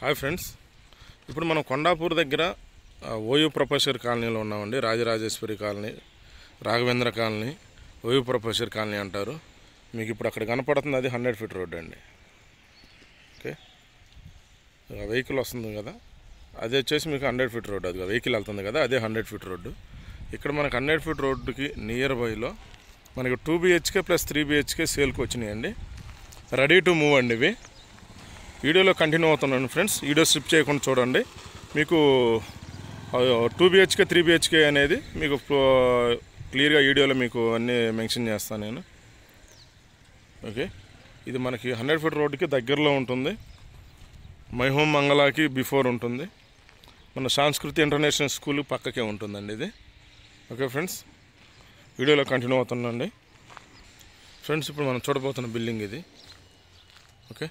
hi friends ఇప్పుడు మనం కొండాపూర్ దగ్గర ఆ, ఓయూ ప్రొఫెసర్ కాలనీలో ఉన్నామండి Rajarajeshwari colony Raghavendra colony O U professor colony అంటారు మీకు ఇప్పుడు అక్కడ కనపడుతుంది అది హండ్రెడ్ ఫీట్ రోడ్ అండి ఓకే ఆ వెహికల్ వస్తుంది కదా అది వచ్చేసి మీకు హండ్రెడ్ ఫీట్ రోడ్ అది వెహికల్ వెళ్తుంది కదా అదే హండ్రెడ్ ఫీట్ రోడ్డు ఇక్కడ మనకు హండ్రెడ్ ఫీట్ రోడ్డుకి నియర్ బైలో మనకి two B H K plus three B H K సేల్కి వచ్చినాయండి రెడీ టు మూవ్ అండి ఇవి వీడియోలో కంటిన్యూ అవుతున్నాను ఫ్రెండ్స్ వీడియో స్కిప్ చేయకుండా చూడండి మీకు టూ బిహెచ్కే త్రీ బిహెచ్కే అనేది మీకు క్లియర్గా వీడియోలో మీకు అన్నీ మెన్షన్ చేస్తాను నేను ఓకే ఇది మనకి హండ్రెడ్ ఫీట్ రోడ్డుకి దగ్గరలో ఉంటుంది మై హోమ్ మంగళాకి బిఫోర్ ఉంటుంది మన సంస్కృతి ఇంటర్నేషనల్ స్కూల్ పక్కకే ఉంటుందండి ఇది ఓకే ఫ్రెండ్స్ వీడియోలో కంటిన్యూ అవుతుందండి ఫ్రెండ్స్ ఇప్పుడు మనం చూడబోతున్న బిల్డింగ్ ఇది ఓకే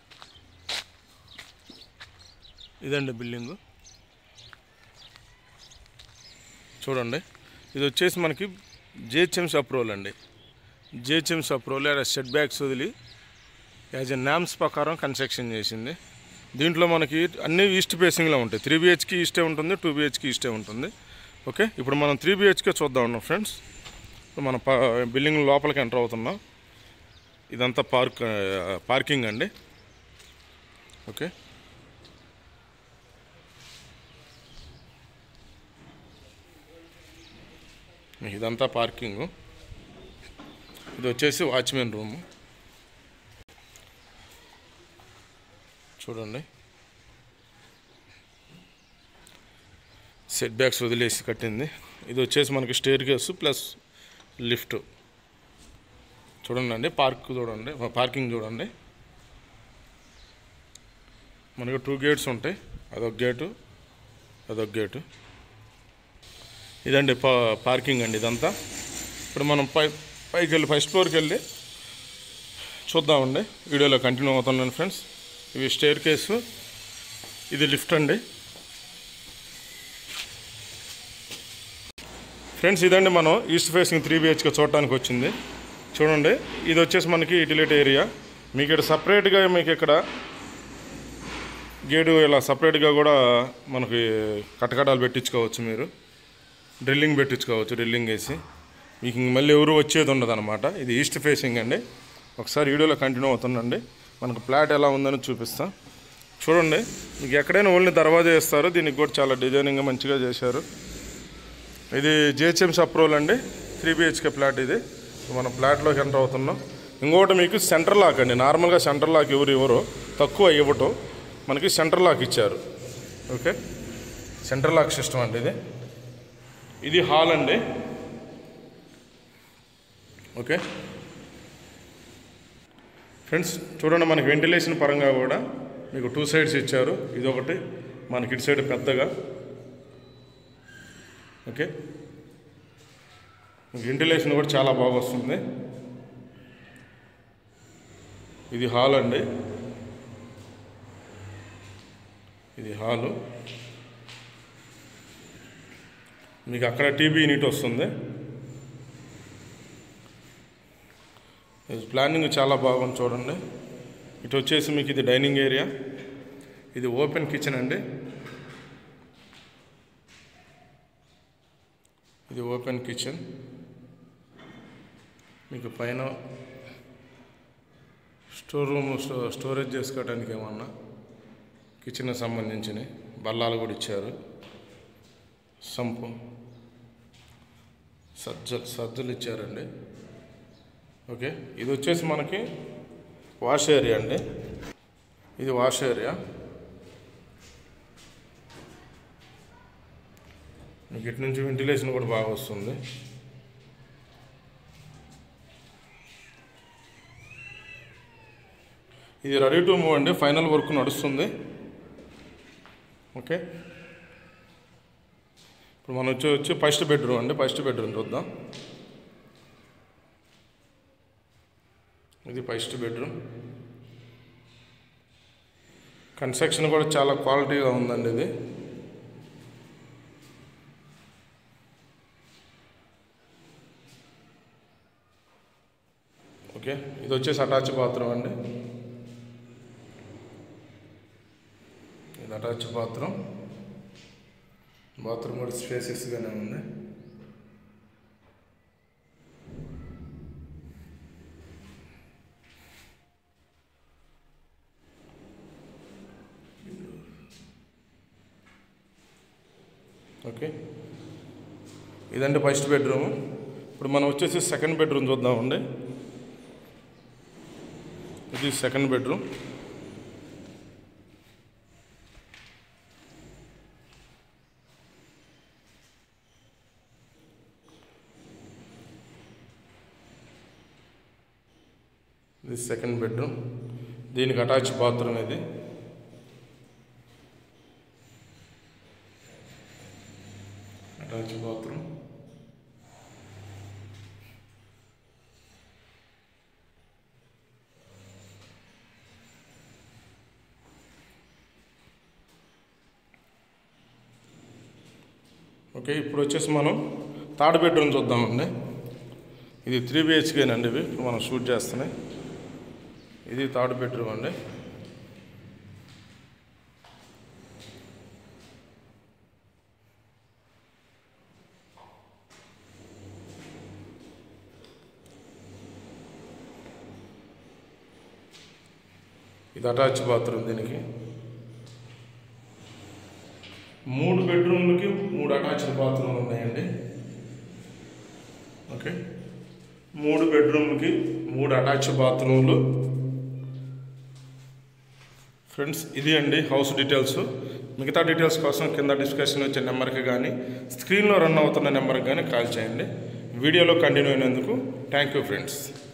ఇదండి బిల్డింగు చూడండి ఇది వచ్చేసి మనకి జిహెచ్ఎంసీ అప్రూవల్ అండి జిహెచ్ఎంసీ అప్రూవల్ అక్కడ సెట్ బ్యాక్స్ వదిలి యాజ్ ఎ నామ్స్ ప్రకారం కన్స్ట్రక్షన్ చేసింది దీంట్లో మనకి అన్ని ఈస్ట్ ఫేసింగ్లో ఉంటాయి త్రీ బిహెచ్కి ఈస్టే ఉంటుంది టూ బిహెచ్కి ఈస్టే ఉంటుంది ఓకే ఇప్పుడు మనం త్రీ బిహెచ్కే చూద్దాం ఉన్నాం ఫ్రెండ్స్ ఇప్పుడు మన పా బిల్డింగ్ లోపలికి ఎంటర్ అవుతున్నాం ఇదంతా పార్క్ పార్కింగ్ అండి ఓకే మీకు ఇదంతా పార్కింగ్ ఇది వచ్చేసి వాచ్మెన్ రూము చూడండి సెట్ బ్యాక్స్ వదిలేసి కట్టింది ఇది వచ్చేసి మనకి స్టేర్ కేసు ప్లస్ లిఫ్ట్ చూడండి అండి పార్క్ చూడండి పార్కింగ్ చూడండి మనకి టూ గేట్స్ ఉంటాయి అదొక గేటు అదొక గేటు ఇదండి పా పార్కింగ్ అండి ఇదంతా ఇప్పుడు మనం పై పైకి వెళ్ళి ఫస్ట్ ఫ్లోర్కి వెళ్ళి చూద్దామండి వీడియోలో కంటిన్యూ అవుతున్నాను ఫ్రెండ్స్ ఇవి స్టేర్ కేసు ఇది లిఫ్ట్ అండి ఫ్రెండ్స్ ఇదండి మనం ఈస్ట్ ఫేసింగ్ త్రీ బిహెచ్కే చూడటానికి వచ్చింది చూడండి ఇది వచ్చేసి మనకి యూటిలిటీ ఏరియా మీకు ఇక్కడ సపరేట్గా మీకు ఇక్కడ గేటు ఇలా సపరేట్గా కూడా మనకి కటకటాలు పెట్టించుకోవచ్చు మీరు డ్రిల్లింగ్ పెట్టించుకోవచ్చు డ్రిల్లింగ్ వేసి మీకు ఇంక మళ్ళీ ఎవరు వచ్చేది ఉండదు అనమాట ఇది ఈస్ట్ ఫేసింగ్ అండి ఒకసారి వీడియోలో కంటిన్యూ అవుతుందండి మనకు ప్లాట్ ఎలా ఉందని చూపిస్తా చూడండి మీకు ఎక్కడైనా ఓన్లీ దర్వాజా వేస్తారు దీనికి కూడా చాలా డిజైనింగ్గా మంచిగా చేశారు ఇది జిహెచ్ఎంసీ అప్రూవల్ అండి త్రీ బిహెచ్కే ప్లాట్ ఇది మనం ప్లాట్లోకి ఎంటర్ అవుతున్నాం ఇంకొకటి మీకు సెంటర్ లాక్ అండి నార్మల్గా సెంటర్ లాక్ ఎవరు ఇవ్వరు తక్కువ ఇవ్వటం మనకి సెంటర్ లాక్ ఇచ్చారు ఓకే సెంటర్ లాక్ సిస్టమ్ అండి ఇది ఇది హాల్ అండి ఓకే ఫ్రెండ్స్ చూడండి మనకి వెంటిలేషన్ పరంగా కూడా మీకు టూ సైడ్స్ ఇచ్చారు ఇది ఒకటి మనకి ఇటు సైడ్ పెద్దగా ఓకే మీకు వెంటిలేషన్ కూడా చాలా బాగా వస్తుంది ఇది హాల్ అండి ఇది హాలు మీకు అక్కడ టీవీ యూనిట్ వస్తుంది ఇది ప్లానింగ్ చాలా బాగుంది చూడండి ఇటు వచ్చేసి మీకు ఇది డైనింగ్ ఏరియా ఇది ఓపెన్ కిచెన్ అండి ఇది ఓపెన్ కిచెన్ మీకు పైన స్టోర్ రూమ్ స్టో స్టోరేజ్ చేసుకోవడానికి ఏమన్నా కిచెన్కి సంబంధించినవి బల్లాలు కూడా ఇచ్చారు సంపు సజ్జలు సజ్జలు ఇచ్చారండి ఓకే ఇది వచ్చేసి మనకి వాష్ ఏరియా అండి ఇది వాష్ ఏరియా మీకు ఇటు నుంచి వెంటిలేషన్ కూడా బాగా వస్తుంది ఇది రెడీ టు మూవ్ అండి ఫైనల్ వర్క్ నడుస్తుంది ఓకే ఇప్పుడు మనం వచ్చి వచ్చి ఫస్ట్ బెడ్రూమ్ అండి ఫస్ట్ బెడ్రూమ్ చూద్దాం ఇది ఫస్ట్ బెడ్రూమ్ కన్స్ట్రక్షన్ కూడా చాలా క్వాలిటీగా ఉందండి ఇది ఓకే ఇది వచ్చేసి అటాచ్ బాత్రూమ్ అండి ఇది అటాచ్ బాత్రూమ్ బాత్రూమ్ కూడా స్పేసెస్గానే ఉంది ఓకే ఇదండి ఫస్ట్ బెడ్రూమ్ ఇప్పుడు మనం వచ్చేసి సెకండ్ బెడ్రూమ్ చూద్దామండి ఇది సెకండ్ బెడ్రూమ్ ఇది సెకండ్ బెడ్రూమ్ దీనికి అటాచ్ బాత్రూమ్ ఇది అటాచ్ బాత్రూమ్ ఓకే ఇప్పుడు వచ్చేసి మనం థర్డ్ బెడ్రూమ్ చూద్దామండి ఇది త్రీ బిహెచ్కేనండి ఇవి ఇప్పుడు మనం షూట్ చేస్తున్నాయి ఇది థర్డ్ బెడ్రూమ్ అండి ఇది అటాచ్ బాత్రూమ్ దీనికి మూడు బెడ్రూమ్లకి మూడు అటాచ్డ్ బాత్రూమ్లు ఉన్నాయండి ఓకే మూడు బెడ్రూమ్లకి మూడు అటాచ్ బాత్రూమ్లు ఫ్రెండ్స్ ఇది అండి హౌస్ డీటెయిల్స్ మిగతా డీటెయిల్స్ కోసం కింద డిస్కషన్ వచ్చే నెంబర్కి కానీ స్క్రీన్లో రన్ అవుతున్న నెంబర్కి కానీ కాల్ చేయండి వీడియోలో కంటిన్యూ అయినందుకు థ్యాంక్ యూ ఫ్రెండ్స్